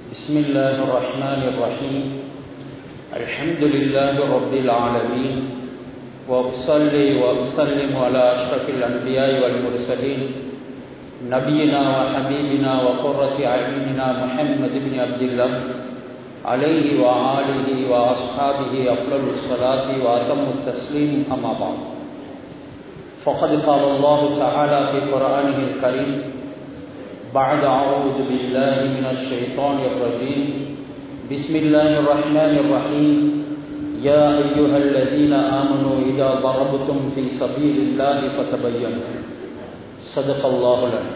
بسم الله الرحمن الرحيم الحمد لله رب العالمين وأصلي وأسلم على أشرف الأنبياء والمرسلين نبينا وحبيبنا وقرة أعيننا محمد بن عبد الله عليه وآله وأصحابه أفضل الصلاة وأتم التسليم أما بعد فقد قال الله تعالى في قرآنه الكريم بعد أعوذ بالله من الشيطان الرجيم بسم الله الرحمن الرحيم يا أيها الذين آمنوا إذا ضربتم في سبيل الله فتبينوا صدق الله العليم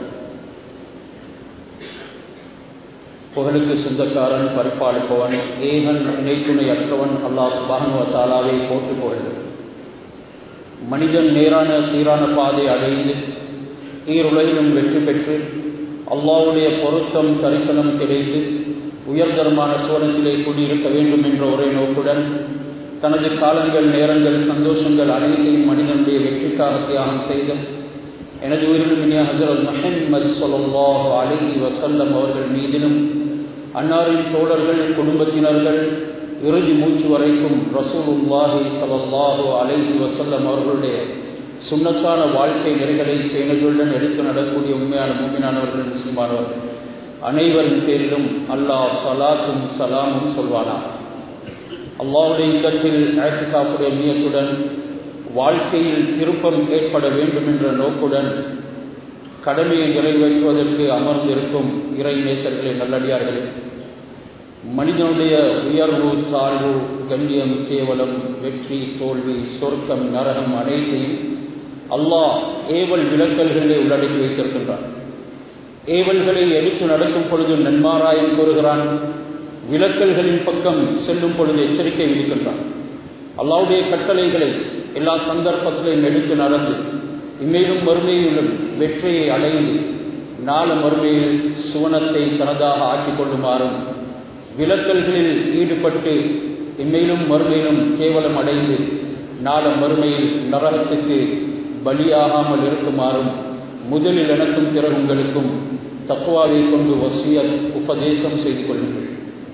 புகழுக்கு சொந்தக்காரன் பரிபாலிப்பவன் ஏகன் இணைத்துணை அற்றவன் அல்லாஹ் சுபானுவ தாலாவை போட்டுக் கொள்கிறது மனிதன் நேரான சீரான பாதை அடைந்து ஈருலகிலும் வெற்றி பெற்று அல்லாவுடைய பொருத்தம் தரிசனம் கிடைத்து உயர்தரமான சோழத்திலே குடியிருக்க வேண்டும் என்ற ஒரே நோக்குடன் தனது காலங்கள் நேரங்கள் சந்தோஷங்கள் அனைத்தையும் மனிதனுடைய வெற்றிக்காக தியாகம் செய்த எனது உயிரிலும் இனிய ஹசரத் மஹம்மது சொல்லாஹ் அலஹி வசல்லம் அவர்கள் மீதிலும் அன்னாரின் தோழர்கள் குடும்பத்தினர்கள் இறுதி மூச்சு வரைக்கும் ரசூல் உல்லாஹி சலல்லாஹு அலஹி வசல்லம் அவர்களுடைய சுண்ணத்தான வாழ்க்கை நெறிகளை பேணுகளுடன் எடுத்து நடக்கூடிய உண்மையான மூமினானவர்கள் முஸ்லிமானவர்கள் அனைவரின் பேரிலும் அல்லாஹ் சலாத்தும் சலாமும் சொல்வானா அல்லாவுடைய இல்லத்தில் ஆட்சிக்காப்புடைய நியத்துடன் வாழ்க்கையில் திருப்பம் ஏற்பட வேண்டும் என்ற நோக்குடன் கடமையை நிறைவேற்றுவதற்கு அமர்ந்திருக்கும் இறை நேசர்களே நல்லடியார்களே மனிதனுடைய உயர்வு தாழ்வு கண்ணியம் கேவலம் வெற்றி தோல்வி சொர்க்கம் நரகம் அனைத்தையும் அல்லாஹ் ஏவல் விளக்கல்களை உள்ளடக்கி வைத்திருக்கின்றான் ஏவல்களை எடுத்து நடக்கும் பொழுது நன்மாராயம் கூறுகிறான் விளக்கல்களின் பக்கம் செல்லும் பொழுது எச்சரிக்கை விடுக்கின்றான் அல்லாவுடைய கட்டளைகளை எல்லா சந்தர்ப்பத்திலையும் எடுத்து நடந்து இம்மேலும் மறுமையிலும் வெற்றியை அடைந்து நாள மறுமையில் சுவனத்தை தனதாக ஆக்கிக் கொள்ளுமாறும் விளக்கல்களில் ஈடுபட்டு இம்மையிலும் மறுமையிலும் கேவலம் அடைந்து நாள மறுமையில் நரகத்துக்கு பலியாகாமல் இருக்குமாறும் முதலில் எனக்கும் பிறகு உங்களுக்கும் தக்குவாவை கொண்டு வசிய உபதேசம் செய்து கொள்ளுங்கள்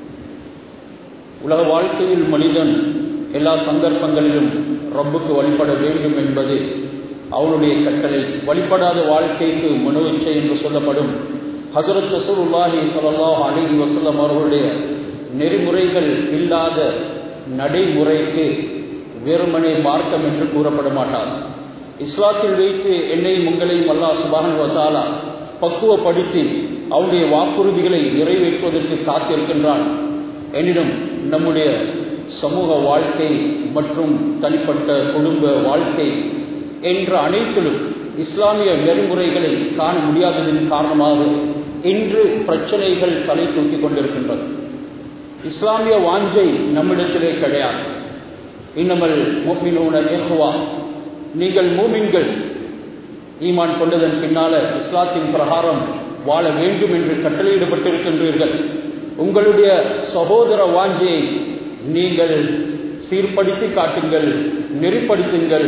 உலக வாழ்க்கையில் மனிதன் எல்லா சந்தர்ப்பங்களிலும் ரப்புக்கு வழிபட வேண்டும் என்பது அவனுடைய கட்டளை வழிபடாத வாழ்க்கைக்கு மனோச்சை என்று சொல்லப்படும் ஹசரத் ரசூலுல்லாஹி சல்லாஹ் அலி வசல்லம் அவர்களுடைய நெறிமுறைகள் இல்லாத நடைமுறைக்கு வெறுமனே மார்க்கம் என்று கூறப்பட மாட்டார் இஸ்லாத்தில் வைத்து என்னையும் உங்களையும் அல்லா சுபான் வசாலா பக்குவப்படுத்தி அவனுடைய வாக்குறுதிகளை நிறைவேற்றுவதற்கு காத்திருக்கின்றான் எனினும் நம்முடைய சமூக வாழ்க்கை மற்றும் தனிப்பட்ட குடும்ப வாழ்க்கை என்ற அனைத்திலும் இஸ்லாமிய நெறிமுறைகளை காண முடியாததன் காரணமாக இன்று பிரச்சனைகள் தலை தூக்கி கொண்டிருக்கின்றது இஸ்லாமிய வாஞ்சை நம்மிடத்திலே கிடையாது இன்னமல் மூமினூன ஏகுவா நீங்கள் மூமின்கள் ஈமான் கொண்டதன் பின்னால இஸ்லாத்தின் பிரகாரம் வாழ வேண்டும் என்று கட்டளையிடப்பட்டிருக்கின்றீர்கள் உங்களுடைய சகோதர வாஞ்சையை நீங்கள் சீர்படுத்தி காட்டுங்கள் நெறிப்படுத்துங்கள்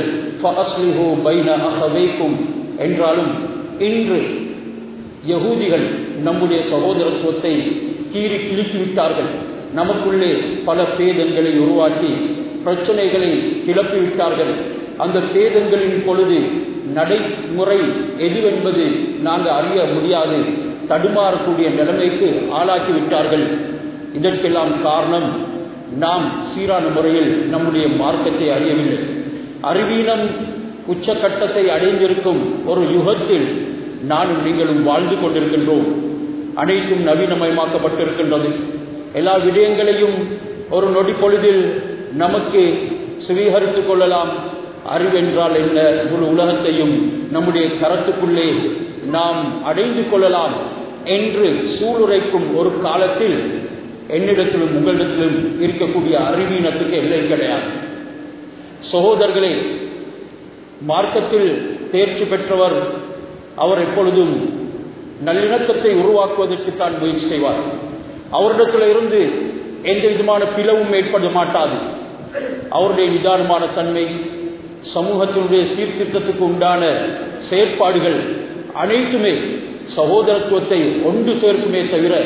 என்றாலும் இன்று யகூதிகள் நம்முடைய சகோதரத்துவத்தை கீறி கிழித்து விட்டார்கள் நமக்குள்ளே பல பேதங்களை உருவாக்கி பிரச்சனைகளை கிளப்பிவிட்டார்கள் அந்த பேதங்களின் பொழுது நடைமுறை எதுவென்பது நாங்கள் அறிய முடியாது தடுமாறக்கூடிய நிலைமைக்கு ஆளாக்கி விட்டார்கள் இதற்கெல்லாம் காரணம் நாம் சீரான முறையில் நம்முடைய மார்க்கத்தை அறியவில்லை அறிவீனம் உச்சக்கட்டத்தை அடைந்திருக்கும் ஒரு யுகத்தில் நானும் நீங்களும் வாழ்ந்து கொண்டிருக்கின்றோம் அனைத்தும் நவீனமயமாக்கப்பட்டிருக்கின்றது எல்லா விடயங்களையும் ஒரு நொடி பொழுதில் நமக்கு சுவீகரித்துக் கொள்ளலாம் அறிவென்றால் என்ன முழு உலகத்தையும் நம்முடைய கரத்துக்குள்ளே நாம் அடைந்து கொள்ளலாம் என்று சூளுரைக்கும் ஒரு காலத்தில் என்னிடத்திலும் உங்களிடத்திலும் இருக்கக்கூடிய அறிவீனத்துக்கு எல்லை கிடையாது சகோதரர்களே மார்க்கத்தில் தேர்ச்சி பெற்றவர் அவர் எப்பொழுதும் நல்லிணக்கத்தை உருவாக்குவதற்கு தான் முயற்சி செய்வார் அவரிடத்தில் இருந்து எந்த விதமான பிளவும் ஏற்பட மாட்டாது அவருடைய நிதானமான தன்மை சமூகத்தினுடைய சீர்திருத்தத்துக்கு உண்டான செயற்பாடுகள் அனைத்துமே சகோதரத்துவத்தை ஒன்று சேர்க்குமே தவிர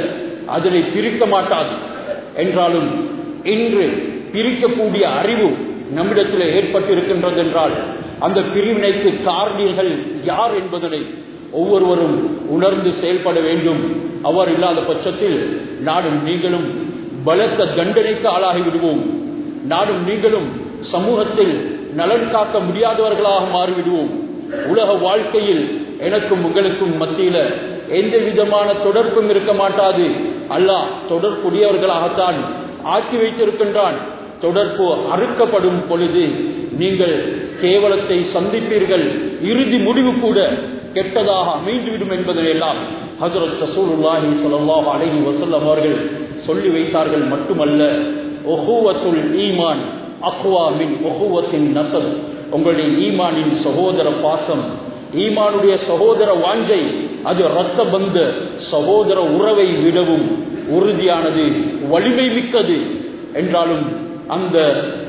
அதனை பிரிக்க மாட்டாது என்றாலும் இன்று பிரிக்கக்கூடிய அறிவு நம்மிடத்தில் ஏற்பட்டிருக்கின்றது என்றால் அந்த பிரிவினைக்கு காரணிகள் யார் என்பதனை ஒவ்வொருவரும் உணர்ந்து செயல்பட வேண்டும் அவர் இல்லாத பட்சத்தில் நாடும் நீங்களும் பலத்த தண்டனைக்கு ஆளாகி விடுவோம் நாடும் நீங்களும் சமூகத்தில் நலன் காக்க முடியாதவர்களாக மாறிவிடுவோம் உலக வாழ்க்கையில் எனக்கும் உங்களுக்கும் மத்தியில எந்த விதமான தொடர்பும் இருக்க மாட்டாது அல்லாஹ் தொடர்புடையவர்களாகத்தான் ஆக்கி வைத்திருக்கின்றான் தொடர்பு அறுக்கப்படும் பொழுது நீங்கள் கேவலத்தை சந்திப்பீர்கள் இறுதி முடிவு கூட கெட்டதாக அமைந்துவிடும் என்பதையெல்லாம் ஹசரத் ரசூலுல்லாஹி ஸல்லல்லாஹு அலைஹி வஸல்லம் அவர்கள் சொல்லி வைத்தார்கள் மட்டுமல்ல ஒஹுவத்துல் ஈமான் அக்வா மின் ஒஹுவத்தின் நசல் உங்களுடைய ஈமானின் சகோதர பாசம் ஈமானுடைய சகோதர வாஞ்சை அது இரத்த பந்த சகோதர உறவை விடவும் உறுதியானது வலிமை மிக்கது என்றாலும் அந்த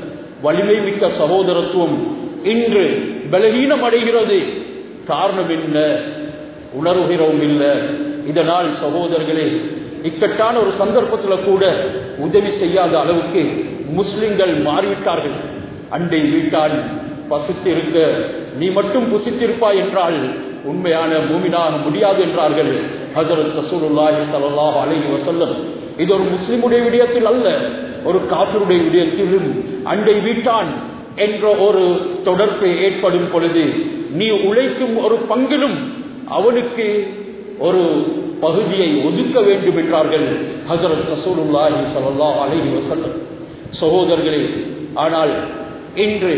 வலிமை மிக்க சகோதரத்துவம் இன்று பலகீனம் அடைகிறது காரணம் என்ன உணர்கிறோம் இல்லை இதனால் சகோதரர்களே இக்கட்டான ஒரு சந்தர்ப்பத்தில் கூட உதவி செய்யாத அளவுக்கு முஸ்லிம்கள் மாறிவிட்டார்கள் அண்டை வீட்டால் பசித்திருக்க நீ மட்டும் புசித்திருப்பாய் என்றால் உண்மையான மூமினாக முடியாது என்றார்கள் ஹசரத் ரசூலுல்லாஹி ஸல்லல்லாஹு அலைஹி வஸல்லம் இது ஒரு முஸ்லிமுடைய விடயத்தில் அல்ல ஒரு காஃபிருடைய விடயத்திலும் அண்டை வீட்டான் என்ற ஒரு தொடர்பு ஏற்படும் பொழுது நீ உழைக்கும் ஒரு பங்கிலும் அவனுக்கு ஒரு பகுதியை ஒதுக்க வேண்டும் என்றார்கள் ஹசரத் ரசூலுல்லாஹி ஸல்லல்லாஹு அலைஹி வஸல்லம் சகோதரர்களே ஆனால் இன்று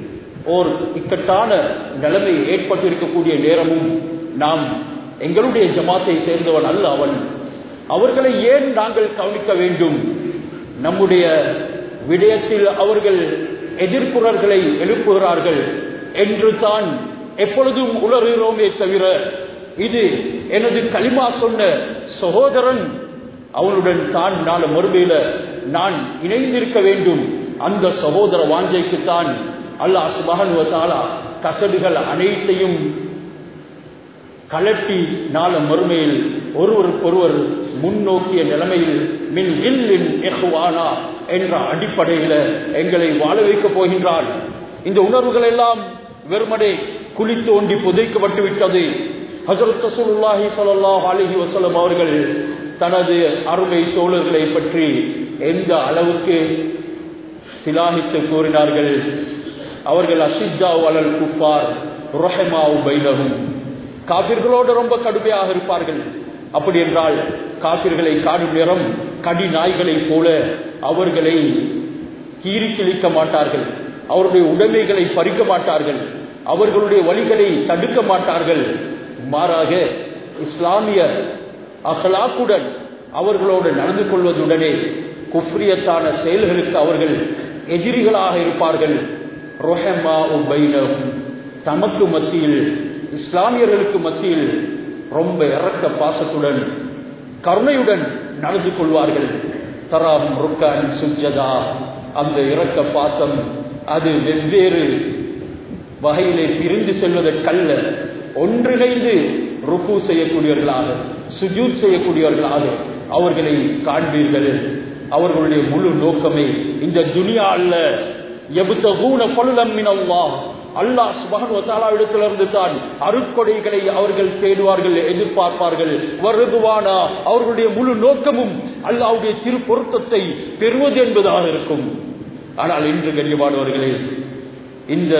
ஓர் இக்கட்டான நிலைமை ஏற்பட்டிருக்கக்கூடிய நேரமும் நாம் எங்களுடைய ஜமாத்தை சேர்ந்தவன் அல்ல அவன் அவர்களை ஏன் நாங்கள் கவனிக்க வேண்டும் நம்முடைய விடயத்தில் அவர்கள் எதிர்ப்புறர்களை எழுப்புகிறார்கள் என்று தான் எப்பொழுதும் உளறுகிறோமே தவிர இது எனது களிமா சொன்ன சகோதரன் அவனுடன் தான் நாள மறுமையில நான் இணைந்திருக்க வேண்டும் அந்த சகோதர வாஞ்சைக்குத்தான் அல்லாஹ் சுபகனுவத்தாலா கசடுகள் அனைத்தையும் கலட்டி நாள மறுமையில் ஒருவருக்கொருவர் முன்னோக்கிய நிலைமையில் மின் இல்லின் எஹ்வானா என்ற அடிப்படையில் எங்களை வாழ வைக்கப் போகின்றார் இந்த உணர்வுகள் எல்லாம் வெறுமனே குழி தோண்டி புதைக்கப்பட்டு விட்டது ஹசரத் ரசூலுல்லாஹி ஸல்லல்லாஹு அலைஹி வஸல்லம் அவர்கள் தனது அருமை தோழர்களை பற்றி எந்த அளவுக்கு சிலாகித்து கூறினார்கள் அவர்கள் அசித்தா வலல் குப்பார் ரொஹமாவு பைலகும் காபிர்களோடு ரொம்ப கடுமையாக இருப்பார்கள் அப்படி என்றால் காபிர்களை காடும் நேரம் கடி நாய்களைப் போல அவர்களை கீறி கிழிக்க மாட்டார்கள் அவருடைய உடைமைகளை பறிக்க மாட்டார்கள் அவர்களுடைய வழிகளை தடுக்க மாட்டார்கள் மாறாக இஸ்லாமிய அகலாக்குடன் அவர்களோடு நடந்து கொள்வதுடனே குஃப்ரியத்தான செயல்களுக்கு அவர்கள் எதிரிகளாக இருப்பார்கள் ரொஹமா உபைனஹும் தமக்கு மத்தியில் இஸ்லாமியர்களுக்கு மத்தியில் ரொம்ப இறக்க பாசத்துடன் கருணையுடன் நடந்து கொள்வார்கள் தராம் ருக்கான் சுஜதா அந்த இறக்க பாசம் அது வெவ்வேறு வகையிலே பிரிந்து செல்வதற்கல்ல ஒன்றிணைந்து ருக்கு செய்யக்கூடியவர்களாக சுஜூத் செய்யக்கூடியவர்களாக அவர்களை காண்பீர்கள் அவர்களுடைய முழு நோக்கமே இந்த துனியா அல்ல எபுத்தகூன பலுலம் மினல்லாஹ் அல்லாஹ் சுபகன்வத்தாலாவிடத்திலிருந்து தான் அருட்கொடைகளை அவர்கள் தேடுவார்கள் எதிர்பார்ப்பார்கள் வருதுவானா அவர்களுடைய முழு நோக்கமும் அல்லாவுடைய திரு பொருத்தத்தை பெறுவது என்பதாக இருக்கும் ஆனால் இன்று கண்ணியமானவர்களே இந்த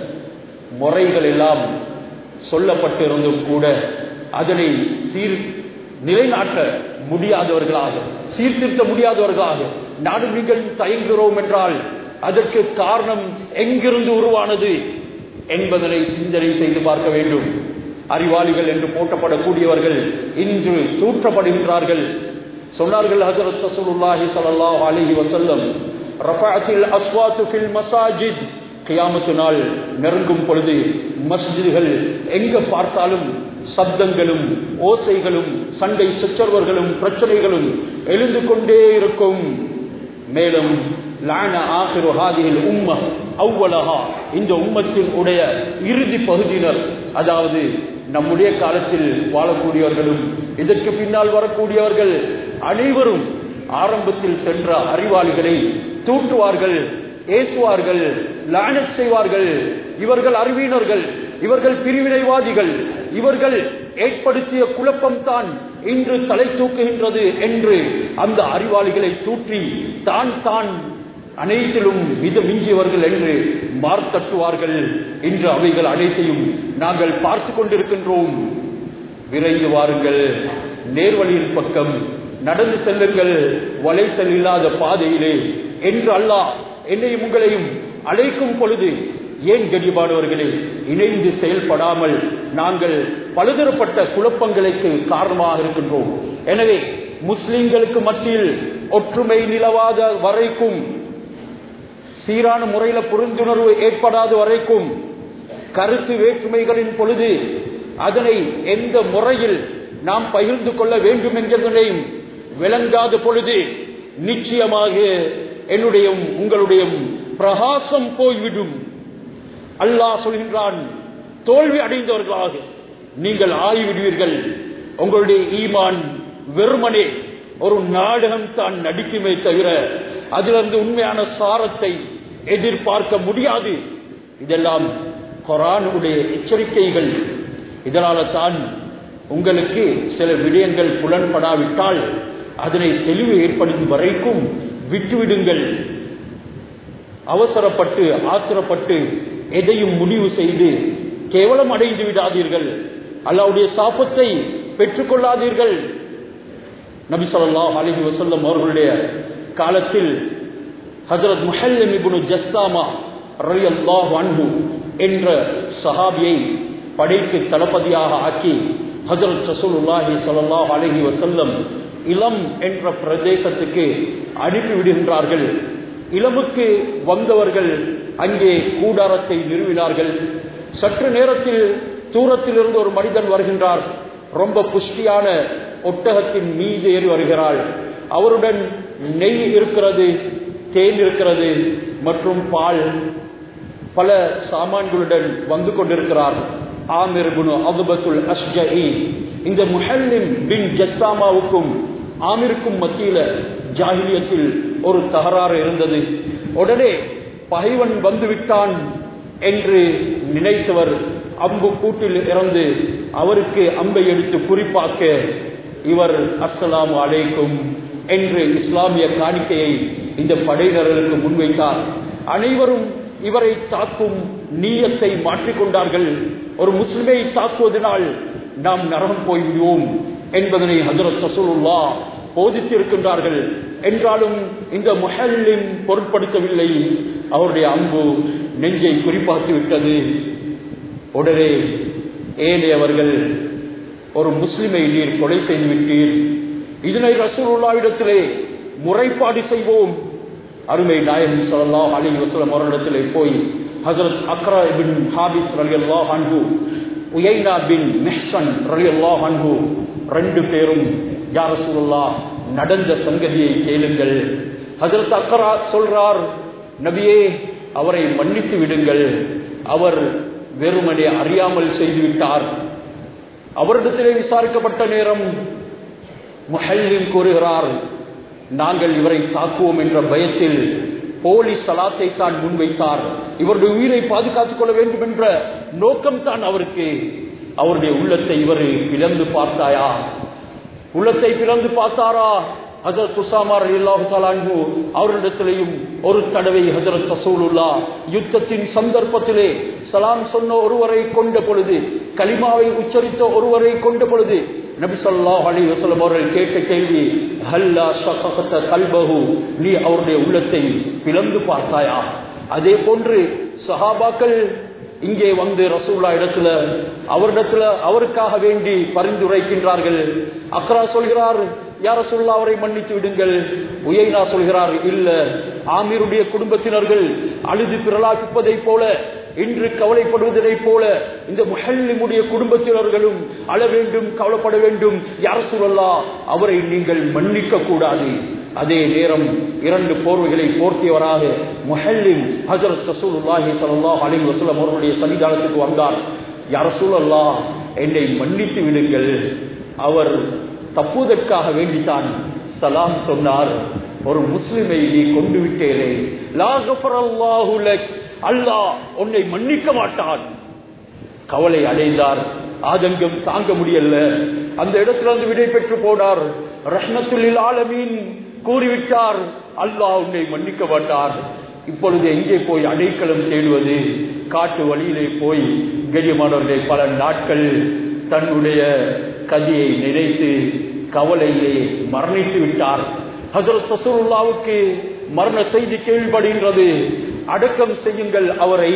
முறைகள் எல்லாம் சொல்லப்பட்டிருந்தும் கூட அதனை சீர் நிலைநாட்ட முடியாதவர்களாக சீர்திருத்த முடியாதவர்களாக நாடு நீங்கள் தயங்குகிறோம் என்றால் அதற்கு காரணம் எங்கிருந்து உருவானது என்பதனை சிந்தனை செய்து பார்க்க வேண்டும் அறிவாளிகள் என்று போற்றப்படக்கூடியவர்கள் இன்று தூற்றப்படுகின்றார்கள் சொன்னார்கள் ஹஜரத் ரசூலுல்லாஹி ஸல்லல்லாஹு அலைஹி வஸல்லம் ரஃபஅத்தில் அஸ்வாத்து ஃபில் மசாஜித் கியாமத்து நாள் நெருங்கும் பொழுது மஸ்ஜிதுகள் எங்க பார்த்தாலும் சப்தங்களும் ஓசைகளும் சண்டை சச்சரவர்களும் பிரச்சனைகளும் எழுந்து கொண்டே இருக்கும் மேலும் லான ஆகிரு ஹாதியில் உம்ம அவ்வளகா இந்த உம்மத்தின் உடைய இறுதி பகுதியினர் அதாவது நம்முடைய காலத்தில் வாழக்கூடியவர்களும் இதற்கு பின்னால் வரக்கூடியவர்கள் அனைவரும் ஆரம்பத்தில் சென்ற அறிவாளிகளை தூற்றுவார்கள் ஏசுவார்கள் லானத் செய்வார்கள் இவர்கள் அறிவியினர்கள் இவர்கள் பிரிவினைவாதிகள் இவர்கள் ஏற்படுத்திய குழப்பம் தான் இன்று தலை தூக்குகின்றது என்று அந்த அறிவாளிகளை தூற்றி தான் தான் அனைத்திலும் மித மிஞ்சியவர்கள் என்று மார்த்தட்டுவார்கள் இன்று அவைகள் அனைத்தையும் நாங்கள் பார்த்து கொண்டிருக்கின்றோம் விரைந்து வாருங்கள் நேர்வழியின் பக்கம் நடந்து செல்லுங்கள் வலைசல் இல்லாத பாதையிலே என்று அல்லாஹ் என்னையும் உங்களையும் அழைக்கும் பொழுது ஏன் கடிபாடுவர்களே இணைந்து செயல்படாமல் நாங்கள் பலதரப்பட்ட குழப்பங்களுக்கு காரணமாக இருக்கின்றோம் எனவே முஸ்லிம்களுக்கு மத்தியில் ஒற்றுமை நிலவாத வரைக்கும் சீரான முறையில புரிந்துணர்வு ஏற்படாத வரைக்கும் கருத்து வேற்றுமைகளின் பொழுது அதனை எந்த முறையில் நாம் பகிர்ந்து கொள்ள வேண்டும் என்கிறதையும் விளங்காத பொழுது நிச்சயமாக என்னுடைய உங்களுடைய பிரகாசம் போய்விடும் அல்லாஹ் சொல்கின்றான் தோல்வி அடைந்தவர்களாக நீங்கள் ஆகிவிடுவீர்கள் உங்களுடைய ஈமான் வெறுமனே ஒரு நாடகம் தான் நடிக்குமே தவிர அதிலிருந்து உண்மையான சாரத்தை எதிர்பார்க்க முடியாது இதெல்லாம் கொரானுடைய எச்சரிக்கைகள் இதனால தான் உங்களுக்கு சில விடயங்கள் புலன்படாவிட்டால் அதனை தெளிவு ஏற்படும் வரைக்கும் விட்டுவிடுங்கள் அவசரப்பட்டு ஆத்திரப்பட்டு எதையும் முடிவு செய்து கேவலம் அடைந்து விடாதீர்கள் அல்லாவுடைய சாபத்தை பெற்றுக் கொள்ளாதீர்கள் நபி சொல்லாஹ் அலஹி வசல்லம் அவர்களுடைய காலத்தில் ஹசரத் முஹல்லம் இபுனு ஜஸ்தாமா ரலியல்லாஹு அன்ஹு என்ற சஹாபியை படைக்கு தளபதியாக ஆக்கி ஹசரத் ரசூலுல்லாஹி ஸல்லல்லாஹு அலைஹி வஸல்லம் இளம் என்ற பிரதேசத்துக்கு அனுப்பிவிடுகின்றார்கள் இளமுக்கு வந்தவர்கள் அங்கே கூடாரத்தை நிறுவினார்கள் சற்று நேரத்தில் தூரத்தில் இருந்து ஒரு மனிதன் வருகின்றார் ரொம்ப புஷ்டியான ஒட்டகத்தின் மீது ஏறி வருகிறாள் அவருடன் நெய் இருக்கிறது தேன் இருக்கிறது மற்றும் பால் பல சாமான்களுடன் வந்து கொண்டிருக்கிறார் ஆமிர் குனு அபுபத்துல் அஷ்ஜஇ இந்த முஹல்லிம் பின் ஜத்தாமாவுக்கும் ஆமிருக்கும் மத்தியில ஜாகிலியத்தில் ஒரு தகராறு இருந்தது உடனே பகைவன் வந்துவிட்டான் என்று நினைத்தவர் அம்பு கூட்டில் இறந்து அவருக்கு அம்பை எடுத்து குறிப்பாக்க இவர் அஸ்ஸலாமு அலைக்கும் என்று இஸ்லாமிய காணிக்கையை இந்த படையினர்களுக்கு முன்வைத்தார் அனைவரும் இவரை தாக்கும் நீயத்தை மாற்றிக்கொண்டார்கள் ஒரு முஸ்லிமை தாக்குவதனால் நாம் நரகம் போய்விடுவோம் என்பதனை ஹசரத் சசூலுல்லா போதித்திருக்கின்றார்கள் என்றாலும் இந்த முஹல்லின் பொருட்படுத்தவில்லை அவருடைய அம்பு நெஞ்சை குறிப்பாக்கி விட்டது உடனே ஏனையவர்கள் ஒரு முஸ்லிமை நீர் கொலை செய்து விட்டீர் இதனை ரசூலுல்லாவிடத்திலே முறைப்பாடு செய்வோம் அருமை நாயகம் ஸல்லல்லாஹு அலைஹி வஸல்லம் அவர்களிடத்திலே போய் ஹஜரத் அக்ரா பின் ஹாபிஸ் ரலியல்லாஹு அன்ஹு உயைனா பின் மெஹ்சன் ரலியல்லாஹு அன்ஹு ரெண்டு பேரும் யா ரசூலுல்லாஹ் நடந்த சங்கதியை கேளுங்கள் ஹஜரத் அக்ரா சொல்றார் நபியே அவரை மன்னித்து விடுங்கள் அவர் வெறுமனே அறியாமல் செய்துவிட்டார் அவரிடத்திலே விசாரிக்கப்பட்ட நேரம் முஹல்லிம் கூறுகிறார் நாங்கள் இவரை தாக்குவோம் என்ற பயத்தில் போலி சலாத்தை தான் முன்வைத்தார் இவருடைய உயிரை பாதுகாத்துக் கொள்ள வேண்டும் என்ற நோக்கம் தான் அவருக்கு அவருடைய உள்ளத்தை இவர் பிளந்து பார்த்தாயா உள்ளத்தை பிளந்து பார்த்தாரா ஹசரத் உசாமார் அல்லாஹு தாலான்பு அவரிடத்திலேயும் ஒரு தடவை ஹசரத் ரசூலுல்லா யுத்தத்தின் சந்தர்ப்பத்திலே சலாம் சொன்ன ஒருவரை கொண்ட பொழுது கலிமாவை உச்சரித்த ஒருவரை கொண்ட பொழுது நபி ஸல்லல்லாஹு அலைஹி வஸல்லம் அவர்கள் கேட்ட கேள்வி ஹல்லா ஷககத கல்பஹு நீ அவருடைய உள்ளத்தை பிளந்து பார்த்தாயா அதே போன்று சஹாபாக்கள் இங்கே வந்து ரசூல்லா இடத்துல அவரிடத்துல அவருக்காக வேண்டி பரிந்துரைக்கின்றார்கள் அக்ரா சொல்கிறார் யார சொல்ல அவரை மன்னித்து விடுங்கள் உயைனா சொல்கிறார் இல்ல ஆமீருடைய குடும்பத்தினர்கள் அழுது பிறலாக்குப்பதைப் போல இன்று கவலைப்படுவதைப் போல இந்த முஹல்லிமுடைய குடும்பத்தினர்களும் அழ வேண்டும் கவலைப்பட வேண்டும் யார சொல்லலா அவரை நீங்கள் மன்னிக்க கூடாது அதே நேரம் இரண்டு போர்வைகளை போர்த்தியவராக முஹல்லிம் ஹஜரத் ரசூலுல்லாஹி ஸல்லல்லாஹு அலைஹி வஸல்லம் அவர்களுடைய சன்னிதானத்துக்கு வந்தார் யார சூழல்லா என்னை மன்னித்து விடுங்கள் அவர் தப்புவதற்காக வேண்டித்தான் சலாம் சொன்னார் ஒரு முஸ்லிமை நீ கொண்டு விட்டேனே லா கஃபரல்லாஹு லக் அல்லாஹ் உன்னை மன்னிக்க மாட்டான் கவலை அடைந்தார் ஆதங்கம் தாங்க முடியல அந்த இடத்துல இருந்து விடை பெற்று போனார் ரஹ்மத்துல்லில் ஆலமீன் கூறிவிட்டார் அல்லாஹ் உன்னை மன்னிக்க மாட்டார் இப்பொழுது எங்கே போய் அடைக்கலம் தேடுவது காட்டு வழியிலே போய் கெரியமானவர்களை பல நாட்கள் தன்னுடைய கதியை நினைத்து கவலையிலே மரணித்து விட்டார் ஹசரத் சசூருல்லாவுக்கு மரண செய்தி கேள்விப்படுகின்றது அடக்கம் செய்யுங்கள் அவரை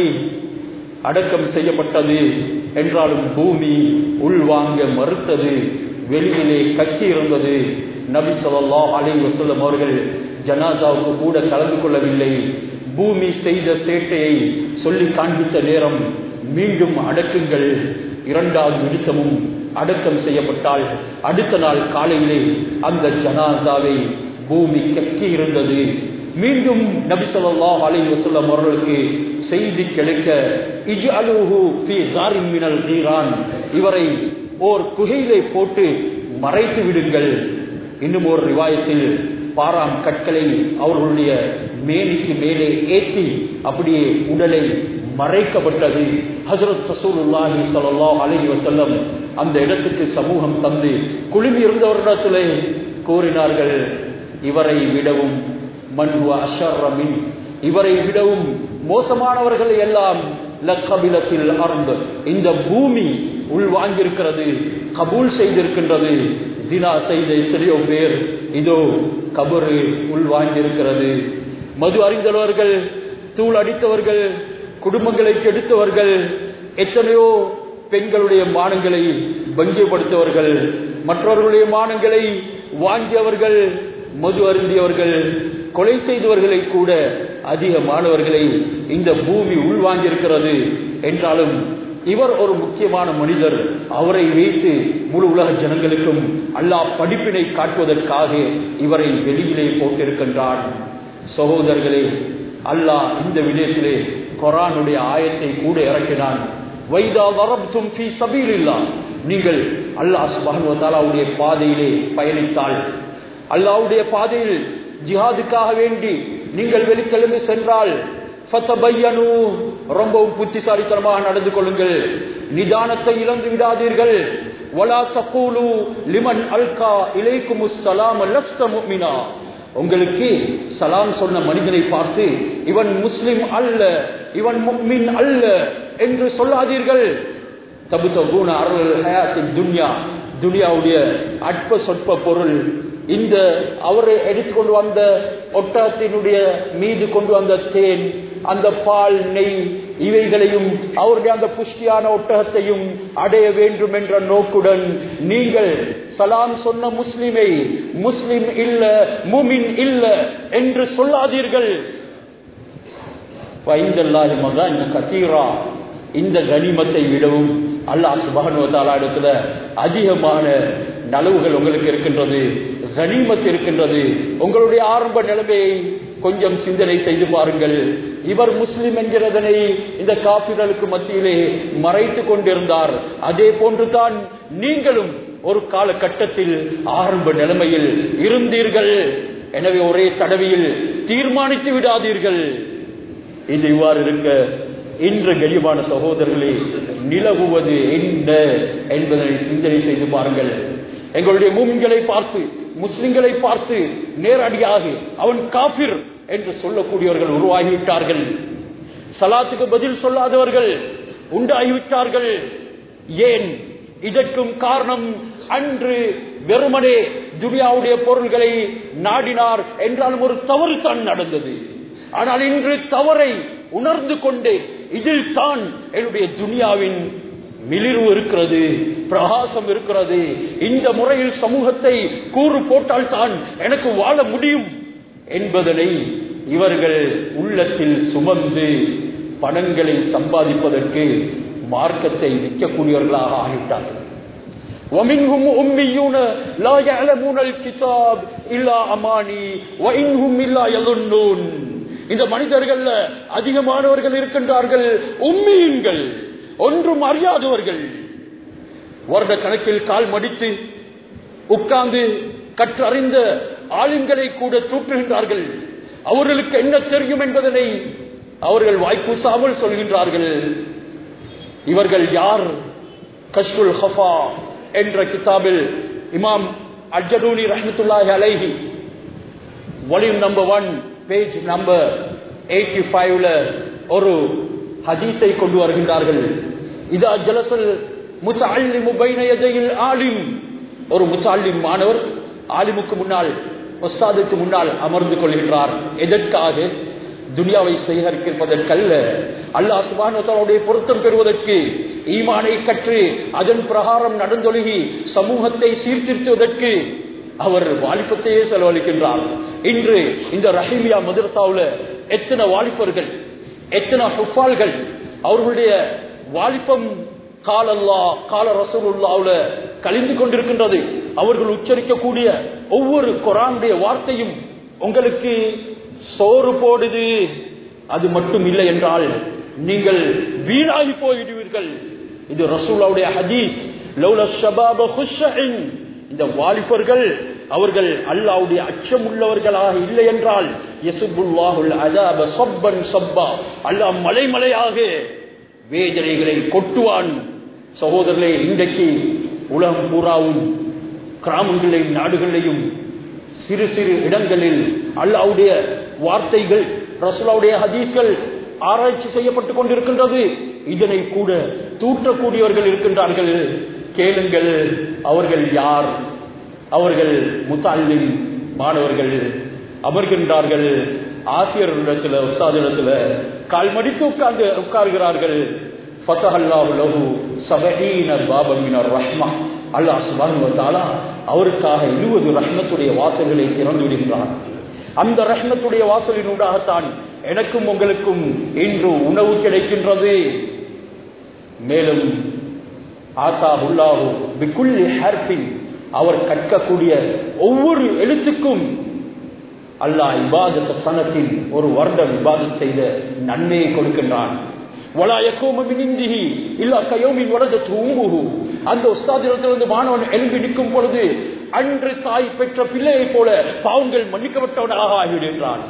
அடக்கம் செய்யப்பட்டது என்றாலும் பூமி உள்வாங்க மறுத்தது வெளியிலே கட்டி இருந்தது நபி ஸல்லல்லாஹு அலைஹி வஸல்லம் அவர்கள் ஜனாசாவுக்கு கூட கலந்து கொள்ளவில்லை பூமி செய்த சேட்டையை சொல்லி காண்பித்த நேரம் மீண்டும் அடக்குங்கள் இரண்டாவது நிமிஷமும் அடக்கம் செய்யப்பட்டால் அடுத்த நாள் காலையிலே அந்த ஜனாசாவை பூமி கக்கி இருந்தது மீண்டும் நபி ஸல்லல்லாஹு அலைஹி வஸல்லம் அவர்களுக்கு செய்தி கிடைக்க இஜ்அலுஹு ஃபீ ஜாரின் மினல் நீரான் இவரை ஓர் குகையிலே போட்டு மறைத்து விடுங்கள் இன்னும் ஒரு ரிவாயத்தில் பாராம் கற்களை அவர்களுடைய மேனிக்கு மேலே ஏற்றி அப்படியே உடலை மறைக்கப்பட்டது ஹசரத் ரசூலுல்லாஹி ஸல்லல்லாஹு அலைஹி வஸல்லம் அந்த இடத்துக்கு சமூகம் தந்து குழுமி இருந்தவரிடத்திலே கூறினார்கள் இவரை விடவும் மன்ஹுவ அஷர்ரமின் இவரை விடவும் மோசமானவர்கள் எல்லாம் லக்கபிலத்தில் அர்ந்த இந்த பூமி உள்வாங்கியிருக்கிறது கபூல் செய்திருக்கின்றது தினா செய்த எத்தனையோ பேர் இதோ கபரு உள்வாங்கியிருக்கிறது மது அறிந்தவர்கள் தூள் அடித்தவர்கள் குடும்பங்களை கெடுத்தவர்கள் எத்தனையோ பெண்களுடைய மானங்களை பங்கியப்படுத்தவர்கள் மற்றவர்களுடைய மானங்களை வாங்கியவர்கள் மது அருந்தியவர்கள் கொலை செய்தவர்களை கூட அதிக மாணவர்களை இந்த பூமி உள்வாங்கியிருக்கிறது என்றாலும் இவர் ஒரு முக்கியமான மனிதர் அவரை வைத்து முழு உலக ஜனங்களுக்கும் அல்லாஹ் படிப்பினை காட்டுவதற்காக இவரை வெளியிலே போட்டிருக்கின்றான் சகோதரர்களே அல்லாஹ் இந்த விடயத்திலே கொரானுடைய ஆயத்தை கூட இறக்கினான் வைதா வரப்தும் ஃபீ சபீலில்லா நீங்கள் அல்லாஹ் சுப்ஹானஹு வ தஆலாவுடைய பாதையிலே பயணித்தால் அல்லாஹ்வுடைய பாதையில் ஜிஹாதுக்காக வேண்டி நீங்கள் வெளிக்கிழமை சென்றால் ஃபதபையனு ரொம்பவும் புத்திசாலித்தனமாக நடந்து கொள்ளுங்கள் நிதானத்தை இழந்து விடாதீர்கள் வலா தகூலு லிமன் அல்கா இலைக்குமுஸ் ஸலாம் லஸ்த முஃமினா உங்களுக்கு சலாம் சொன்ன மனிதனை பார்த்து இவன் முஸ்லிம் அல்ல இவன் முக்மின் அல்ல என்று சொல்லாதீர்கள் தபுத்தபூன அருள் ஹயாத்தின் துன்யா துனியாவுடைய அற்ப சொற்ப பொருள் இந்த அவரை எடுத்துக்கொண்டு வந்த ஒட்டகத்தினுடைய மீது கொண்டு வந்த தேன் அந்த பால் நெய் இவைகளையும் அவருடைய அந்த புஷ்டியான ஒட்டகத்தையும் அடைய வேண்டும் என்ற நோக்குடன் நீங்கள் சலாம் சொன்ன முஸ்லிமை முஸ்லிம் இல்ல முமின் இல்ல என்று சொல்லாதீர்கள் வைந்தல்லாஹி மகான் கத்தீரா இந்த கனிமத்தை விடவும் அல்லாஹ் சுபகனுவத்தாலா இடத்துல அதிகமான நலவுகள் உங்களுக்கு இருக்கின்றது கனிமத் இருக்கின்றது உங்களுடைய ஆரம்ப நிலைமையை கொஞ்சம் சிந்தனை செய்து பாருங்கள் இவர் முஸ்லிம் என்கிறதனை இந்த காப்பிர்களுக்கு மத்தியிலே மறைத்து கொண்டிருந்தார் அதே போன்றுதான் நீங்களும் ஒரு காலகட்டத்தில் ஆரம்ப நிலைமையில் இருந்தீர்கள் எனவே ஒரே தடவையில் தீர்மானித்து விடாதீர்கள் இது இவ்வாறு இருக்க இன்று கனிவான சகோதரர்களே நிலவுவது என்ன என்பதனை சிந்தனை செய்து பாருங்கள் எங்களுடைய மூமின்களை பார்த்து முஸ்லிம்களை பார்த்து நேரடியாக அவன் காபிர் என்று சொல்லக்கூடியவர்கள் உருவாகிவிட்டார்கள் சலாத்துக்கு பதில் சொல்லாதவர்கள் உண்டாகிவிட்டார்கள் ஏன் இதற்கும் காரணம் அன்று வெறுமனே துனியாவுடைய பொருள்களை நாடினார் என்றாலும் ஒரு தவறு தான் நடந்தது ஆனால் இன்று தவறை உணர்ந்து கொண்டு இதில் தான் என்னுடைய துனியாவின் மிளிர்வு இருக்கிறது பிரகாசம் இருக்கிறது இந்த முறையில் சமூகத்தை கூறு போட்டால் தான் எனக்கு வாழ முடியும் என்பதனை இவர்கள் உள்ளத்தில் சுமந்து பணங்களை சம்பாதிப்பதற்கு மார்க்கத்தை விற்கக்கூடியவர்களாக ஆகிவிட்டார்கள் ومنهم أميون لا يعلمون الكتاب إلا أماني وإنهم إلا يظنون இந்த மனிதர்கள்ல அதிகமானவர்கள் இருக்கின்றார்கள் உம்மியன்கள் ஒன்றும் அறியாதவர்கள் வருட கணக்கில் கால் மடித்து உட்கார்ந்து கற்றறிந்த ஆளுங்களை கூட தூற்றுகின்றார்கள் அவர்களுக்கு என்ன தெரியும் என்பதனை அவர்கள் வாய்ப்பூசாமல் சொல்கின்றார்கள் இவர்கள் யார் கஷ்புல் ஹஃபா என்ற கிதாபில் இமாம் அஜரூனி ரஹமத்துல்லாஹி அலைஹி volume number one page number eighty ஃபைவ்ல ஒரு ஹதீஸை கொண்டு வருகின்றார்கள் இதா ஜலசல் முசாலிமு பைன யதையில் ஆலிம் ஒரு முசாலிம் மாணவர் ஆலிமுக்கு முன்னால் ஒஸ்தாதுக்கு முன்னால் அமர்ந்து கொள்கின்றார் எதற்காக துனியாவை சேகரிப்பதற்கல்ல அல்லாஹ் சுபானுடைய பொருத்தம் பெறுவதற்கு ஈமானை கற்று அதன் பிரகாரம் நடந்தொழுகி சமூகத்தை சீர்திருத்துவதற்கு அவர் வாலிபத்தையே செலவழிக்கின்றார் இன்று இந்த ரஹீமியா மதரசாவுல எத்தனை வாலிபர்கள் எத்தனை ஹுஃபால்கள் அவர்களுடைய வாலிபம் காலல்லா கால ரசூலுல்லாவுல கழிந்து கொண்டிருக்கின்றது அவர்கள் உச்சரிக்கக்கூடிய ஒவ்வொரு குரானுடைய வார்த்தையும் உங்களுக்கு சோறு போடுது அது மட்டும் இல்லை என்றால் நீங்கள் வீணாகி போய்விடுவீர்கள் இது ரசூலாவுடைய ஹதீஸ் லௌல ஷபாப ஹுஷஇன் இந்த வாலிபர்கள் அவர்கள் அல்லாவுடைய அச்சம் உள்ளவர்களாக இல்லை என்றால் யசுபுல்லாஹுல் அதாப சப்பன் சப்பா அல்லாஹ் மலைமலையாக வேதனைகளை கொட்டுவான் சகோதரர்களே இன்றைக்கு உலகம் பூராவும் கிராமங்களையும் நாடுகளிலையும் சிறு சிறு இடங்களில் அல்லாவுடைய வார்த்தைகள் ரசூலாவுடைய ஹதீஸ்கள் ஆராய்ச்சி செய்யப்பட்டுக் கொண்டிருக்கின்றது இதனை கூட தூற்றக்கூடியவர்கள் இருக்கின்றார்கள் கேளுங்கள் அவர்கள் யார் அவர்கள் முத்தாலின் மாணவர்கள் அமர்கின்றார்கள் ஆசிரியரிடத்துல உஸ்தாதிடத்துல கால் மடித்து உட்கார்ந்து உட்கார்கிறார்கள் அல்லாஹ் சுபானுவத்தாலா அவருக்காக இருபது ரஹ்மத்துடைய வாசல்களை திறந்து விடுகிறார் அந்த ரஹ்மத்துடைய வாசலினூடாகத்தான் எனக்கும் உங்களுக்கும் இன்று உணவு கிடைக்கின்றது மேலும் ஆசா உல்லாஹு பிக்குள்ளி ஹர்பின் அவர் கற்கக்கூடிய ஒவ்வொரு எழுத்துக்கும் அல்லாஹ் இபாதத்த சனத்தில் ஒரு வருடம் இபாதத் செய்த நன்மையை கொடுக்கின்றான் அந்த உஸ்தாதிடத்திலிருந்து மாணவன் எழும்பி நிற்கும் பொழுது அன்று தாய் பெற்ற பிள்ளையை போல பாவங்கள் மன்னிக்கப்பட்டவனாக ஆகிவிடுகிறான்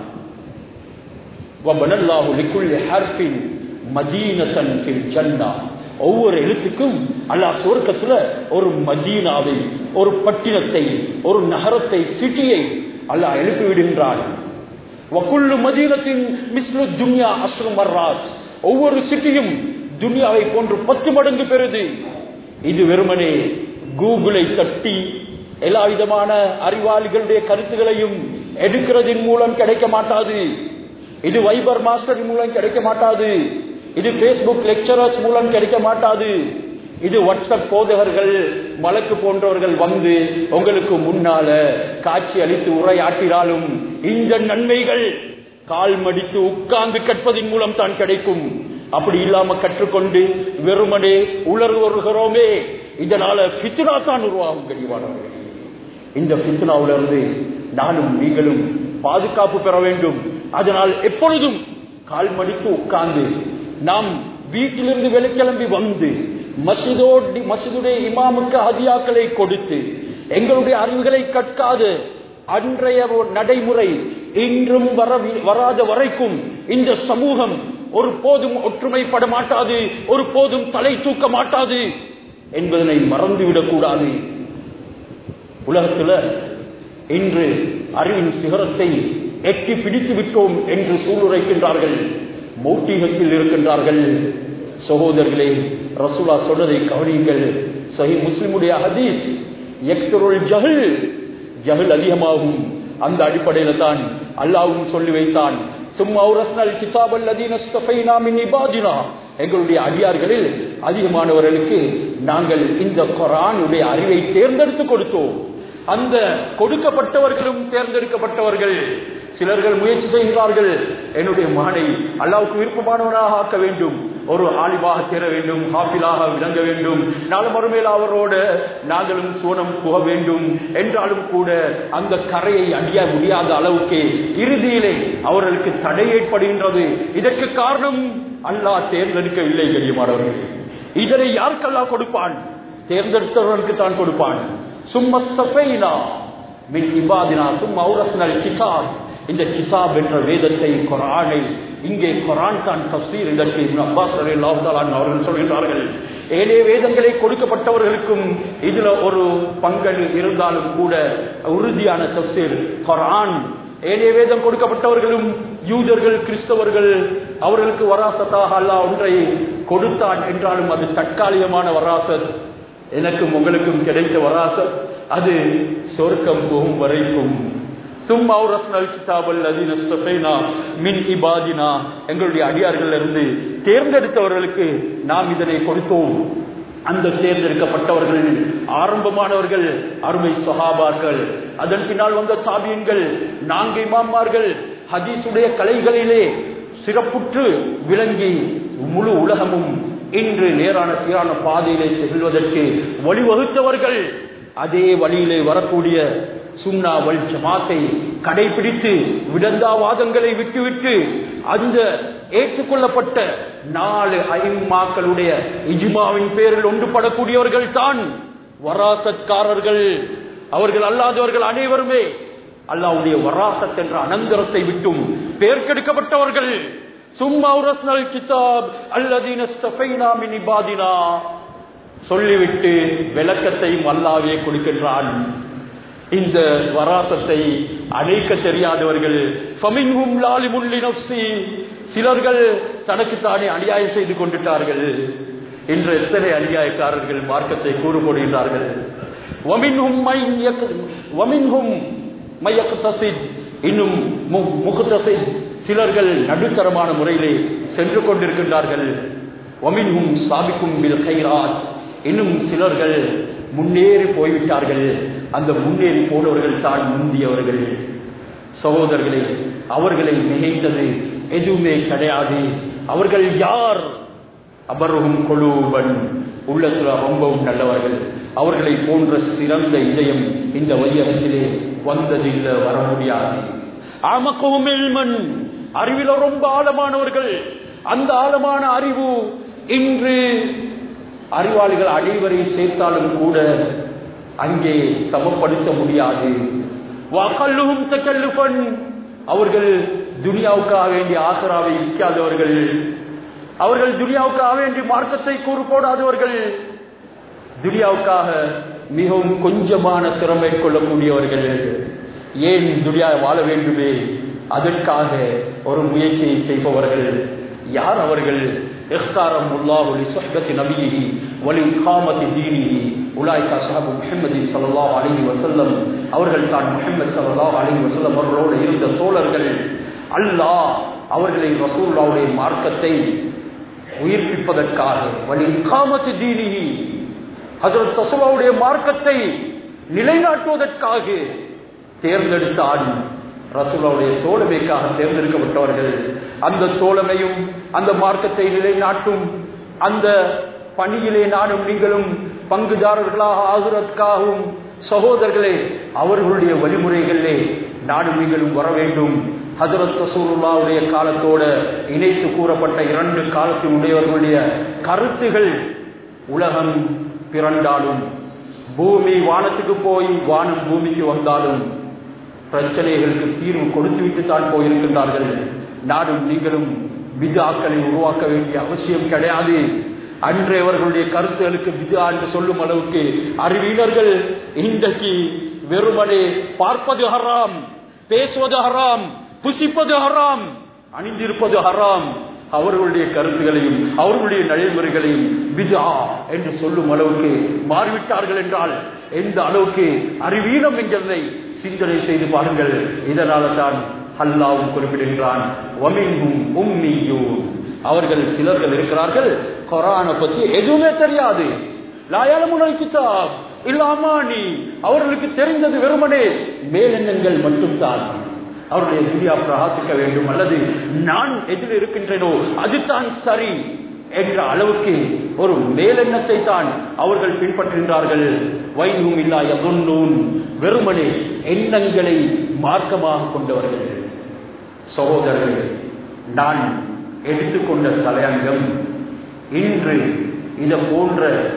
ஒவ்வொரு எழுத்துக்கும் அல்லாஹ் சுவர்க்கத்துல ஒரு மதீனாவை ஒரு பட்டினத்தை ஒரு நகரத்தை சிட்டியை அல்லாஹ் எழுப்பி விடுகின்றான் வக்குள்ளு மதீனத்தின் மிஸ்லு துன்யா அஸ்ரு மர்ராஜ் ஒவ்வொரு சிட்டியும் துனியாவை போன்று பத்து மடங்கு பெறுது இது வெறுமனே கூகுளை தட்டி எல்லா விதமான அறிவாளிகளுடைய கருத்துகளையும் எடுக்கிறதின் மூலம் கிடைக்க மாட்டாது இது வைபர் மாஸ்டர் மூலம் கிடைக்க மாட்டாது இது பேஸ்புக் லெக்சரர்ஸ் மூலம் கிடைக்க மாட்டாது இது வாட்ஸ்அப் போதகர்கள் மலக்கு போன்றவர்கள் வந்து உங்களுக்கு முன்னால காட்சி அளித்து உரையாற்றினாலும் இந்த நன்மைகள் கால் மடித்து உட்கார்ந்து கற்பதின் மூலம் தான் கிடைக்கும் அப்படி இல்லாம கற்றுக்கொண்டு வெறுமனே உலர் வருகிறோமே இதனால பித்னா தான் உருவாகும் கனிவானவர்கள் இந்த பித்னாவிலிருந்து நானும் நீங்களும் பாதுகாப்பு பெற வேண்டும் அதனால் எப்பொழுதும் கால் மடித்து உட்கார்ந்து நாம் வீட்டிலிருந்து வெளிக்கிளம்பி வந்து மசிதோடி மசிதுடைய இமாமுக்கு ஹதியாக்களை கொடுத்து எங்களுடைய அறிவுகளை கற்காது அன்றைய ஒரு நடைமுறை இன்றும் வர வராத வரைக்கும் இந்த சமூகம் ஒரு போதும் ஒற்றுமைப்பட மாட்டாது ஒரு போதும் தலை தூக்க மாட்டாது என்பதனை மறந்துவிடக் கூடாது உலகத்துல இன்று அறிவின் சிகரத்தை எட்டி பிடித்து விட்டோம் என்று சூளுரைக்கின்றார்கள் மௌட்டிகத்தில் இருக்கின்றார்கள் சகோதரர்களே ரசூலா சொன்னதை கவனியுங்கள் சஹி முஸ்லிமுடைய ஹதீஸ் எக்ஸருள் ஜஹல் ஜஹல் அதிகமாகும் அந்த அடிப்படையில தான் அல்லாவும் சொல்லி வைத்தான் சும்மா கிதாப் எங்களுடைய அடியார்களில் அதிகமானவர்களுக்கு நாங்கள் இந்த குரானுடைய அறிவை தேர்ந்தெடுத்து கொடுத்தோம் அந்த கொடுக்கப்பட்டவர்களும் தேர்ந்தெடுக்கப்பட்டவர்கள் சிலர்கள் முயற்சி செய்கிறார்கள் என்னுடைய மகனை அல்லாவுக்கு விருப்பமானவனாக ஆக்க வேண்டும் ஒரு ஆலிபாக சேர வேண்டும் ஹாஃபிலாக விளங்க வேண்டும் நாலு மறுமையில் அவரோட நாங்களும் சோனம் புக வேண்டும் என்றாலும் கூட அந்த கரையை அடிய முடியாத அளவுக்கு இறுதியிலே அவர்களுக்கு தடை ஏற்படுகின்றது இதற்கு காரணம் அல்லாஹ் தேர்ந்தெடுக்கவில்லை கண்ணியமானவர்கள் இதனை யாருக்கெல்லாம் கொடுப்பான் தேர்ந்தெடுத்தவர்களுக்கு தான் கொடுப்பான் சும்மஸ்தபைனா மின் இபாதினா சும் அவுரஸ்னல் கிதாப் இந்த கிதாப் என்ற வேதத்தை குரானை இங்கே குரான் தான் தப்சீர் இதற்கு இப்னு அப்பாஸ் ரலியல்லாஹு தஆலா அன்ஹு அவர்கள் சொல்கின்றார்கள் ஏழே வேதங்களை கொடுக்கப்பட்டவர்களுக்கும் இதுல ஒரு பங்கல் இருந்தாலும் கூட உறுதியான தப்சீர் குரான் ஏழே வேதம் கொடுக்கப்பட்டவர்களும் யூதர்கள் கிறிஸ்தவர்கள் அவர்களுக்கு வராசத்தாக அல்லாஹ் ஒன்றை கொடுத்தான் என்றாலும் அது தற்காலிகமான வராசத் எனக்கும் உங்களுக்கும் கிடைத்த வராசத் அது சொர்க்கம் போகும் வரைக்கும் சும்மா ரஸ்னல் கிதாபல் அதீன ஸ்தஃபைனா மின் இபாதினா எங்களுடைய அடியார்கள் இருந்து தேர்ந்தெடுத்தவர்களுக்கு நாம் இதனை கொடுத்தோம் அந்த தேர்ந்தெடுக்கப்பட்டவர்கள் ஆரம்பமானவர்கள் அருமை சஹாபாக்கள் அதன் பின்னால் வந்த தாபியன்கள் நான்கு இமாமார்கள் ஹதீஸுடைய கலைகளிலே சிறப்புற்று விளங்கி முழு உலகமும் இன்று நேரான சீரான பாதையிலே செல்வதற்கு வழிவகுத்தவர்கள் அதே வழியிலே வரக்கூடிய சுண்ணா வல் ஜமாத்தை கடைபிடித்து விடந்தாவாதங்களை விட்டுவிட்டு அந்த ஏற்றுக்கொள்ளப்பட்ட நாலு ஐம்மாக்களுடைய இஜ்மாவின் பேரில் ஒன்றுபடக்கூடியவர்கள் தான் வராசத்காரர்கள் அவர்கள் அல்லாதவர்கள் அனைவருமே அல்லாவுடைய வராசத் என்ற அனந்தரத்தை விட்டும் பேர் கெடுக்கப்பட்டவர்கள் சும்மா உரஸ்னல் கிதாப் அல்லதீன ஸ்தஃபைனா மின் இபாதினா சொல்லிவிட்டு விளக்கத்தையும் அல்லாவே கொடுக்கின்றான் இந்த வராசத்தை அணைக்க தெரியாதவர்கள் ஃபமின்ஹும் லாலிமுன் லினஃப்ஸி சிலர்கள் தனக்குத்தானே அநியாயம் செய்து கொண்டுட்டார்கள் இன்று எத்தனை அநியாயக்காரர்கள் மார்க்கத்தை கூறு போடுகின்றார்கள் வமின்ஹும் மை யக்- வமின்ஹும் மையக்தசித் இன்னும் மு- முக்தசித் சிலர்கள் நடுத்தரமான முறையிலே சென்று கொண்டிருக்கின்றார்கள் வமின்ஹும் சாபிக்கும் பில் கைராத் இன்னும் சிலர்கள் முன்னேறி போய்விட்டார்கள் அந்த முன்னேறி போனவர்கள் தான் முந்தியவர்கள் சகோதரர்களே அவர்களை மிகைத்தது எதுவுமே கிடையாது அவர்கள் யார் அபர்வும் கொழுவன் உள்ளத்துல ரொம்பவும் நல்லவர்கள் அவர்களை போன்ற சிறந்த இதயம் இந்த வையகத்திலே வந்ததில்லை வர முடியாது ஆமக்கவும் எல்மன் அறிவில ரொம்ப ஆழமானவர்கள் அந்த ஆழமான அறிவு இன்று அறிவாளிகள் அனைவரையும் சேர்த்தாலும் கூட அங்கே சமப்படுத்த முடியாது வகல்லுஹும் தக்கல்லுஃபன் அவர்கள் துனியாவுக்காக வேண்டிய ஆசராவை விற்காதவர்கள் அவர்கள் துனியாவுக்காக வேண்டிய மார்க்கத்தை கூறு போடாதவர்கள் துனியாவுக்காக மிகவும் கொஞ்சமான திறமை கொள்ளக்கூடியவர்கள் ஏன் துனியா வாழ வேண்டுமே அதற்காக ஒரு முயற்சியை செய்பவர்கள் யார் அவர்கள் இஃப்தாரம் உல்லாஹு லிசுஹ்பத்தி நபியிஹி வலி இகாமத்தி தீனிஹி உலாய்கா சஹாபு முஹம்மது ஸல்லல்லாஹு அலைஹி வஸல்லம் அவர்கள் தான் முஹம்மது ஸல்லல்லாஹு அலைஹி வஸல்லம் அவர்களோடு இருந்த தோழர்கள் அல்லாஹ் அவர்களை ரசூலுல்லாஹ்வுடைய மார்க்கத்தை உயிர்ப்பிப்பதற்காக வலி இகாமத்தி தீனிஹி ஹஜரத் ரசூலுல்லாஹ்வுடைய மார்க்கத்தை நிலைநாட்டுவதற்காக தேர்ந்தெடுத்த ஆண் ரசூலாவுடைய தோழமைக்காக தேர்ந்தெடுக்கப்பட்டவர்கள் அந்த தோழமையும் அந்த மார்க்கத்தை நிலைநாட்டும் அந்த பணியிலே நானும் நீங்களும் பங்குதாரர்களாக ஆகிறதுக்காகவும் சகோதரர்களே அவர்களுடைய வழிமுறைகளிலே நானும் நீங்களும் வர வேண்டும் ஹஜரத் ரசூலுல்லாவுடைய காலத்தோட இணைத்து கூறப்பட்ட இரண்டு காலத்தில் உடையவர்களுடைய கருத்துகள் உலகம் பிறண்டாலும் பூமி வானத்துக்கு போய் வானம் பூமிக்கு வந்தாலும் பிரச்சனைகளுக்கு தீர்வு கொடுத்துவிட்டு தான் போயிருக்கின்றார்கள் நாடும் நீங்களும் விதாக்களை உருவாக்க வேண்டிய அவசியம் கிடையாது அன்றே அவர்களுடைய கருத்துகளுக்கு விதா என்று சொல்லும் அளவுக்கு அறிவியலர்கள் இன்றைக்கு வெறுமனே பார்ப்பது ஹராம் பேசுவது ஹராம் புசிப்பது ஹராம் அணிந்திருப்பது ஹராம் அவர்களுடைய கருத்துகளையும் அவர்களுடைய நடைமுறைகளையும் விதா என்று சொல்லும் அளவுக்கு மாறிவிட்டார்கள் என்றால் எந்த அளவுக்கு அறிவீனம் என்கிறதை சிந்தனை செய்து பாருங்கள் இதனால தான் அல்லாவும் குறிப்பிடுகின்றான் "வமின்ஹும் உம்மியூன்." அவர்கள் சிலர்கள் இருக்கிறார்கள் கொரானை பத்தி எதுவுமே தெரியாது லாயாலமுனல் கிதாப் இல்லாமானி அவர்களுக்கு தெரிந்தது வெறுமனே மேலெண்ணங்கள் மட்டும்தான் அவருடைய துனியா பிரகாசிக்க வேண்டும் அல்லது நான் எதில் இருக்கின்றேனோ அதுதான் சரி என்ற அளவுக்கு ஒரு மேலெண்ணத்தை தான் அவர்கள் பின்பற்றுகின்றார்கள் வைகும் இல்லா எவொன்னூன் வெறுமனே எண்ணங்களை மார்க்கமாக கொண்டவர்கள் சகோதரர்களே நான் எடுத்துக்கொண்ட தலையங்கம் இன்று இதை போன்ற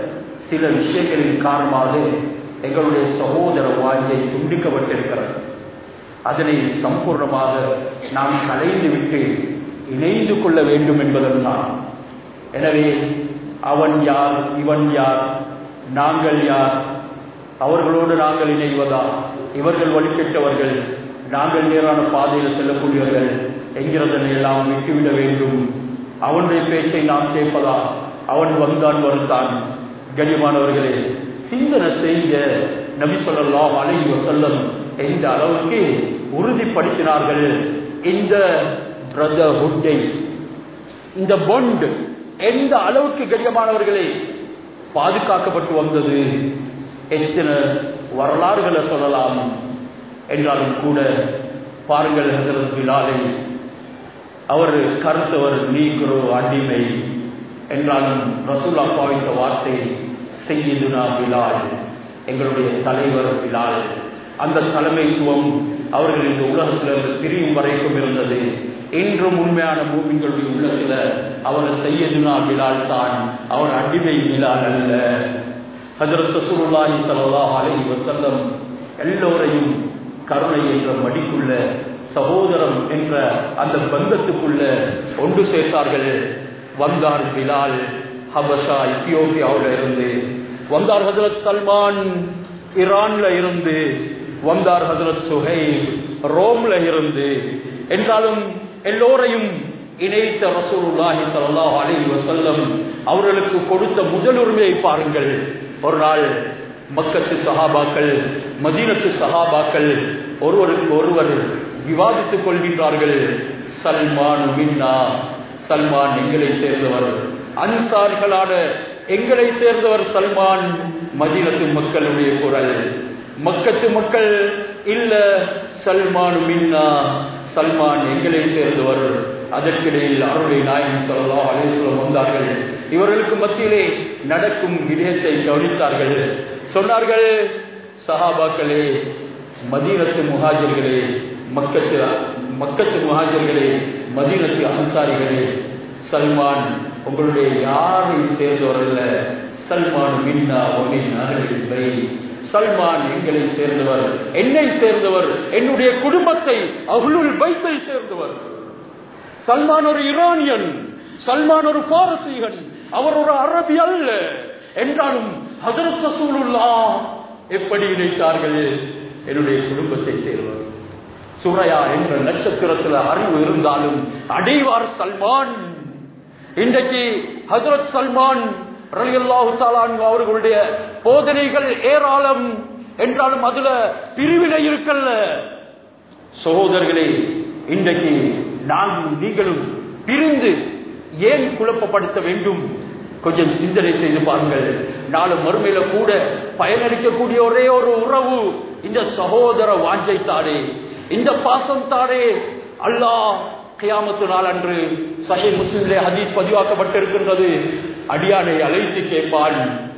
சில விஷயங்களின் காரணமாக எங்களுடைய சகோதர வாழ்க்கை துண்டிக்கப்பட்டிருக்கிறது அதனை சம்பூர்ணமாக நாம் கலைந்து விட்டு இணைந்து கொள்ள வேண்டும் என்பதுதான் எனவே அவன் யார் இவன் யார் நாங்கள் யார் அவர்களோடு நாங்கள் இணைவதா இவர்கள் வழிபட்டவர்கள் நாங்கள் நேரான பாதையில் செல்லக்கூடியவர்கள் என்கிறதனை எல்லாம் விட்டுவிட வேண்டும் அவனுடைய பேச்சை நாம் கேட்பதா அவன் வந்தான் வருந்தான் கனிமானவர்களே சிந்தனை செய்ய நபி சொல்லலாம் அலைஹி வஸல்லம் எந்த அளவுக்கு உறுதிப்படுத்தினார்கள் இந்த பிரதர்ஹுட்டை இந்த பொண்ட் எந்த அளவுக்கு கண்ணியமானவர்களே பாதுகாக்கப்பட்டு வந்தது எத்தனை வரலாறுகளை சொல்லலாம் என்றாலும் கூட பாருங்கள் ஹசரத் பிலாலை அவர் கருத்தவர் நீக்கிறோ அடிமை என்றாலும் ரசூலா பாவித்த வார்த்தை செய்யுதுனா பிலால் எங்களுடைய தலைவர் பிலால் அந்த தலைமைத்துவம் அவர்கள் இந்த உலகத்திலிருந்து பிரியும் வரைக்கும் இருந்தது இன்றும் உண்மையான பூமிகளுடைய உள்ளத்துல அவர் செய்யதுனா பிலால் தான் அவர் அடிமை பிலால் அல்ல ஹஜரத் ரசூலுல்லாஹி ஸல்லல்லாஹு அலைஹி வஸல்லம் எல்லோரையும் கருணை என்ற மடிக்குள்ள சகோதரம் என்ற அந்த பந்தத்துக்குள்ள ஒன்று சேர்த்தார்கள் வந்தார் பிலால் ஹபஷா இத்தியோப்பியாவில் இருந்து வந்தார் ஹசரத் சல்மான் ஈரான்ல இருந்து வந்தார் ஹசரத் சுஹைப் ரோம்ல இருந்து என்றாலும் எல்லோரையும் இணைத்த ரசூலுல்லாஹி ஸல்லல்லாஹு அலைஹி வஸல்லம் அவர்களுக்கு கொடுத்த முதலுரிமையை பாருங்கள் ஒரு நாள் மக்கத்து சஹாபாக்கள் மதீனத்து சஹாபாக்கள் ஒருவருக்கு ஒருவர் விவாதித்துக் கொள்கின்றார்கள் சல்மான் மின்னா சல்மான் எங்களை சேர்ந்தவர் அன்சார்களான எங்களை சேர்ந்தவர் சல்மான் மதீனத்து மக்களுடைய குரல் மக்கத்து மக்கள் இல்ல சல்மான் மின்னா சல்மான் எங்களை சேர்ந்தவர் அதற்கிடையில் அருளை நாயகம் சொல்லலாம் அலேஸ்வரம் வந்தார்கள் இவர்களுக்கு மத்தியிலே நடக்கும் விடயத்தை கவனித்தார்கள் சொன்னார்கள் சஹாபாக்களே மதீனத்து முஹாஜர்களே மக்கத்து மக்கத்து முஹாஜர்களே மதீனத்து அன்சாரிகளே சல்மான் உங்களுடைய யாரையும் சேர்ந்தவர் அல்ல சல்மான் மின்னா ஒமின் அகலில்லை சல்மான் எங்களை சேர்ந்தவர் என்னை சேர்ந்தவர் என்னுடைய குடும்பத்தை அகுலுள் பைத்தை சேர்ந்தவர் சல்மான் ஒரு ஈரானியன் சல்மான் ஒரு பாரசீகன் அவர் ஒரு அரபி அல்ல என்றாலும் ஹசரத் ரசூலுல்லா எப்படி நினைத்தார்கள் என்னுடைய குடும்பத்தை சேர்ந்தவர் சுரையா என்ற நட்சத்திரத்தில் அறிவு இருந்தாலும் அடைவார் சல்மான் இன்றைக்கு ஹசரத் சல்மான் ரலியல்லாஹு தாலான் அவர்களுடைய போதனைகள் ஏராளம் என்றாலும் அதுல பிரிவினை இருக்கல்ல சகோதரர்களே இன்றைக்கு நானும் நீங்களும் பிரிந்து ஏன் குழப்பப்படுத்த வேண்டும் கொஞ்சம் சிந்தனை செய்து பாருங்கள் நாலு மறுமையில கூட பயனளிக்கக்கூடிய ஒரே ஒரு உறவு இந்த சகோதர வாஞ்சை தானே இந்த பாசம் தானே அல்லாஹ் கியாமத்து நாள் அன்று சஹி முஸ்லிம்லே ஹதீஸ் பதிவாக்கப்பட்டிருக்கின்றது அடியானை அழைத்து கேட்பான்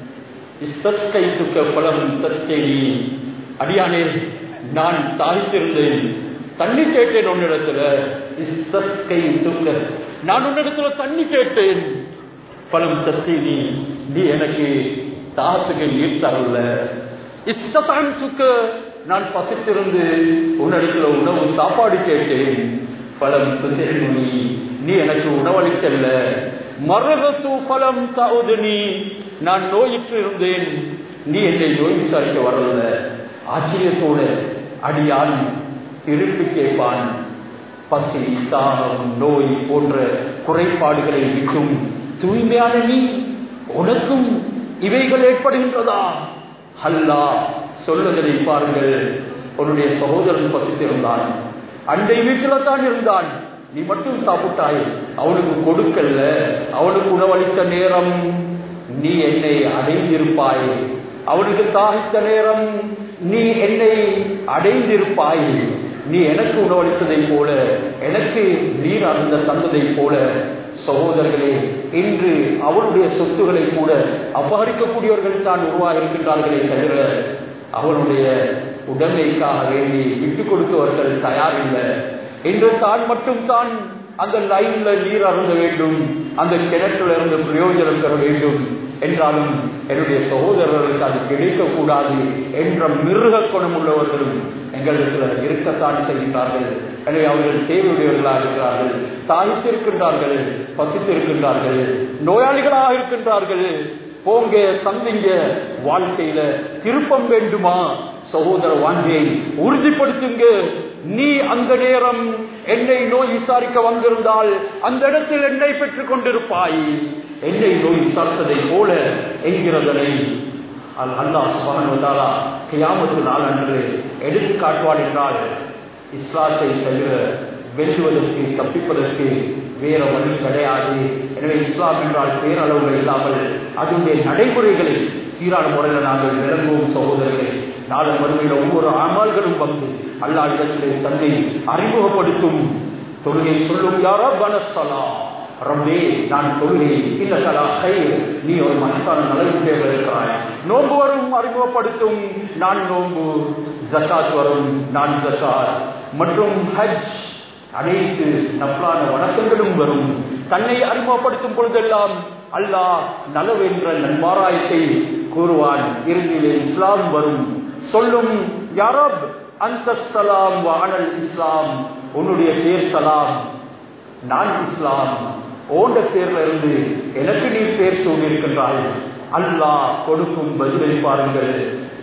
இஸ்தஸ்கை துக்க பலம் தஸ்கேலி அடியானே நான் தாய்த்திருந்தேன் தண்ணி கேட்டேன் உன்னிடத்துல இஸ்தஸ்கை துக்க நான் உன்னிடத்துல தண்ணி கேட்டேன் பலம் தஸ்கேலி நீ எனக்கு தாகத்துக்கு நீர் தரல இஸ்தான் துக்க நான் பசித்திருந்து உன்னிடத்துல உணவு சாப்பாடு கேட்டேன் பலம் துசேனி நீ எனக்கு உணவளிக்கல்ல மரகத்து பலம் தவுது நீ நான் நோயிற்று இருந்தேன் நீ என்னை நோய் விசாரிக்க வரல ஆச்சரியத்தோடு அடியான் திருப்பி கேட்பான் பசி தாகம் நோய் போன்ற குறைபாடுகளை விட்டும் தூய்மையான நீ உனக்கும் இவைகள் ஏற்படுகின்றதா அல்லா சொல்லுதலை பாருங்கள் உன்னுடைய சகோதரன் பசித்திருந்தான் அண்டை வீட்டில தான் இருந்தான் நீ மட்டும் சாப்பிட்டாய் அவனுக்கு கொடுக்கல அவனுக்கு உணவளித்த நேரம் நீ என்னை அடைந்திருப்பாய் அவனுக்கு தாகித்த நேரம் நீ என்னை அடைந்திருப்பாய் நீ எனக்கு உணவளித்ததை போல எனக்கு நீர் அந்த தந்ததை போல சகோதரர்களே இன்று அவனுடைய சொத்துக்களை கூட அபகரிக்கக்கூடியவர்கள் தான் உருவாக இருக்கின்றார்களே தவிர அவனுடைய உடமைக்காக வேண்டி விட்டுக் கொடுத்தவர்கள் தயாரில்லை இன்று தான் மட்டும் தான் அந்த லைன்ல நீர் அருந்த வேண்டும் அந்த கிணற்றில் இருந்து பிரயோஜனம் பெற வேண்டும் என்றாலும் என்னுடைய சகோதரர்களுக்கு அது கிடைக்கக்கூடாது என்ற மிருக குணம் உள்ளவர்களும் எங்களுக்கு இருக்கத்தான் செய்கின்றார்கள் எனவே அவர்கள் தேவையுடையவர்களாக இருக்கிறார்கள் தாய்த்திருக்கின்றார்கள் பசித்திருக்கின்றார்கள் நோயாளிகளாக இருக்கின்றார்கள் போங்க சந்திங்க வாழ்க்கையில திருப்பம் வேண்டுமா சகோதர வாஞ்சியை உறுதிப்படுத்துங்க நீ அந்த நேரம் என்னை நோய் விசாரிக்க வந்திருந்தால் அந்த இடத்தில் என்னை பெற்றுக் கொண்டிருப்பாய் என்னை நோய் விசாரித்ததை போல என்கிறதனை அல் அல்லாஹ் சுபானுவதாலா கியாமத்து நாள் அன்று எடுத்து காட்டுவார் என்றால் இஸ்லாத்தை தவிர வெல்லுவதற்கு தப்பிப்பதற்கு வேற வழி கிடையாது எனவே இஸ்லாம் என்றால் பேரளவுகள் இல்லாமல் அதனுடைய நடைமுறைகளை சீரான முறையில் நாங்கள் விளங்குவோம் சகோதரர்களை நாளை மறுமையில் ஒவ்வொரு அமல்களும் வந்து அல்லா இடத்திலே தன்னை அறிமுகப்படுத்தும் தொழுகை சொல்லும் யாரா பனசலா ரப்பே நான் தொழுகை இல்ல சலா கை நீ ஒரு மகத்தான நலவுடையவர் இருக்கிறாய் நோன்பு வரும் அறிமுகப்படுத்தும் நான் நோன்பு ஜக்காத் வரும் நான் ஜக்காத் மற்றும் ஹஜ் அனைத்து நப்லான வணக்கங்களும் வரும் தன்னை அறிமுகப்படுத்தும் பொழுதெல்லாம் அல்லாஹ் நலவென்ற நன்மாராயத்தை கூறுவான் இறுதியிலே இஸ்லாம் வரும் சொல்லும் யாரப் அந்த சலாம் வானல் இஸ்லாம் உன்னுடைய பேர் சலாம் நான் இஸ்லாம் ஓண்ட பேர்ல இருந்து எனக்கு நீ பேர் சொல்லியிருக்கின்றாய் அல்லாஹ் கொடுக்கும் பதிலை பாருங்கள்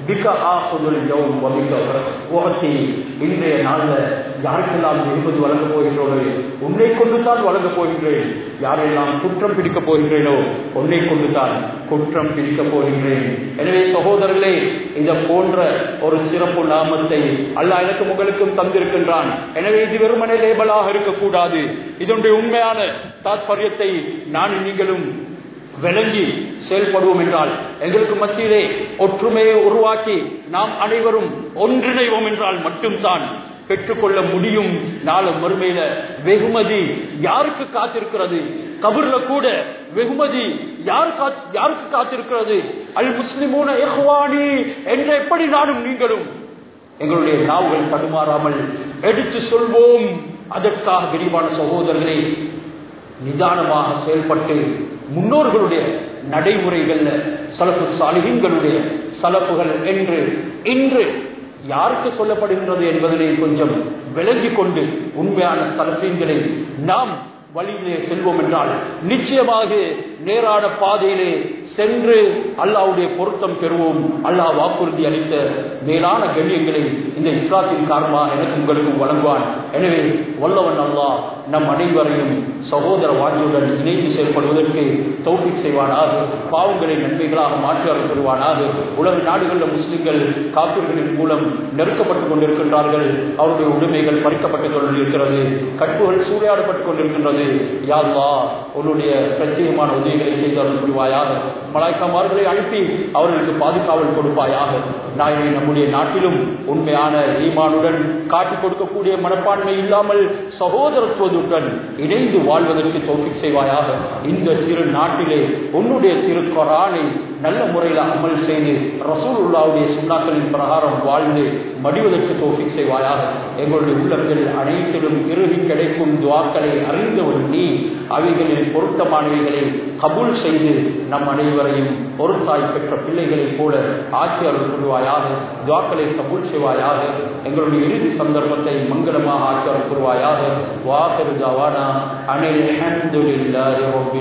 இன்றைய நாள்ல யாருக்கெல்லாம் இருபது வழங்கப் போகின்றோனோ உன்னை கொண்டுதான் வழங்கப் போகின்றேன் யாரெல்லாம் குற்றம் பிடிக்கப் போகின்றேனோ உன்னை கொண்டுதான் குற்றம் பிடிக்கப் போகின்றேன் எனவே சகோதரர்களே இதை போன்ற ஒரு சிறப்பு நாமத்தை அல்லாஹ் எனக்கு உங்களுக்கும் தந்திருக்கின்றான் எனவே இது வெறுமனே லேபலாக இருக்கக்கூடாது இதனுடைய உண்மையான தாத்பரியத்தை நான் நீங்களும் விளங்கி செயல்படுவோம் என்றால் எங்களுக்கு மத்தியிலே ஒற்றுமையை உருவாக்கி நாம் அனைவரும் ஒன்றிணைவோம் என்றால் மட்டும்தான் பெற்றுக்கொள்ள முடியும் நாளும் மறுமையில வெகுமதி யாருக்கு காத்திருக்கிறது கபூர்ல கூட வெகுமதி யார் யாருக்கு காத்திருக்கிறது அல் முஸ்லிமூன எஹ்வானி என்று எப்படி நானும் நீங்களும் எங்களுடைய நாவுகள் தடுமாறாமல் எடுத்து சொல்வோம் அதற்காக விரிவான சகோதரர்களே நிதானமாக செயல்பட்டு முன்னோர்களுடைய நடைமுறைகள்ல சலப்பு சாலிகங்களுடைய சலப்புகள் என்று இன்று யாருக்கு சொல்லப்படுகின்றது என்பதனை கொஞ்சம் விளங்கிக் கொண்டு உண்மையான சலப்பீன்களை நாம் வழியிலே செல்வோம் என்றால் நிச்சயமாக நேரான பாதையிலே சென்று அல்லாவுடைய பொருத்தம் பெறுவோம் அல்லாஹ் வாக்குறுதி அளித்த மேலான கண்ணியங்களை இந்த இஸ்லாத்தின் காரணமாக எனக்கு உங்களுக்கும் வழங்குவான் எனவே வல்லவன் அல்லாஹ் நம் அனைவரையும் சகோதர வாழ்வுடன் இணைந்து செயல்படுவதற்கு தௌபிக் செய்வானாக பாவங்களை நன்மைகளாக மாற்றி அருள் பெறுவானாக உலக நாடுகளில் முஸ்லிம்கள் காப்பீடுகளின் மூலம் நெருக்கப்பட்டுக் கொண்டிருக்கின்றார்கள் அவருடைய உரிமைகள் பறிக்கப்பட்டுக் கொண்டிருக்கிறது கற்புகள் சூறையாடப்பட்டுக் கொண்டிருக்கின்றது யாழ்லா உன்னுடைய பிரத்யேகமான உதவிகளை செய்து அருள் புரிவாயாக மலாய்க்காமார்களை அனுப்பி அவர்களுக்கு பாதுகாவல் கொடுப்பாயாக நாயை நம்முடைய நாட்டிலும் உண்மையான ஈமானுடன் காட்டிக் கொடுக்கக்கூடிய மனப்பான்மை இல்லாமல் சகோதரத்துவத்துடன் இணைந்து வாழ்வதற்கு தோப்பிக் செய்வாயாக இந்த சிறு நாட்டிலே உன்னுடைய திருக்கொரானை நல்ல முறையில் அமல் செய்து ரசூல் உள்ளாவுடைய சுண்ணாக்களின் பிரகாரம் வாழ்ந்து மடிவதற்கு தோஃபிக் செய்வாயாக எங்களுடைய உள்ளங்கள் அனைத்திலும் இறுதி கிடைக்கும் துவாக்களை அறிந்தவன் நீ அவைகளில் பொருத்தமானவைகளை கபூல் செய்து நம் அனைவரையும் பொருத்தாய் பெற்ற பிள்ளைகளைப் போல ஆட்சி அருள் புரிவாயாக துவாக்களை கபூல் செய்வாயாக எங்களுடைய இறுதி சந்தர்ப்பத்தை மங்களமாக ஆட்சி அருள் புரிவாயாக வாசரு தவானா அனில்